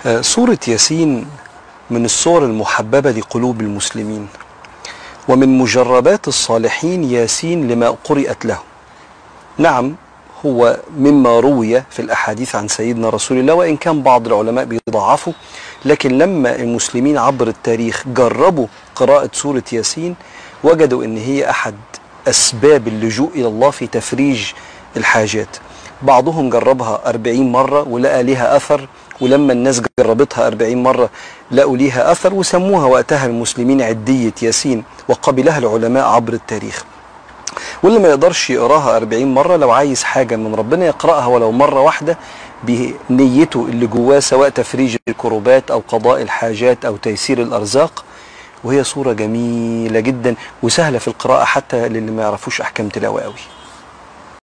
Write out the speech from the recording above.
آه، سورة ياسين من الصور المحببة لقلوب المسلمين ومن مجربات الصالحين ياسين لما قرئت له نعم هو مما روي في الأحاديث عن سيدنا رسول الله وإن كان بعض العلماء بيضعفوا لكن لما المسلمين عبر التاريخ جربوا قراءة سورة ياسين وجدوا أن هي أحد أسباب اللجوء إلى الله في تفريج الحاجات بعضهم جربها أربعين مرة ولقى لها أثر ولما الناس جربتها أربعين مرة لقوا ليها أثر وسموها وقتها المسلمين عدية ياسين وقبلها العلماء عبر التاريخ واللي ما يقدرش يقراها 40 مرة لو عايز حاجة من ربنا يقرأها ولو مرة واحدة بنيته اللي جواه سواء تفريج الكروبات أو قضاء الحاجات أو تيسير الأرزاق وهي صورة جميلة جدا وسهلة في القراءة حتى للي ما يعرفوش أحكام تلاوة قوي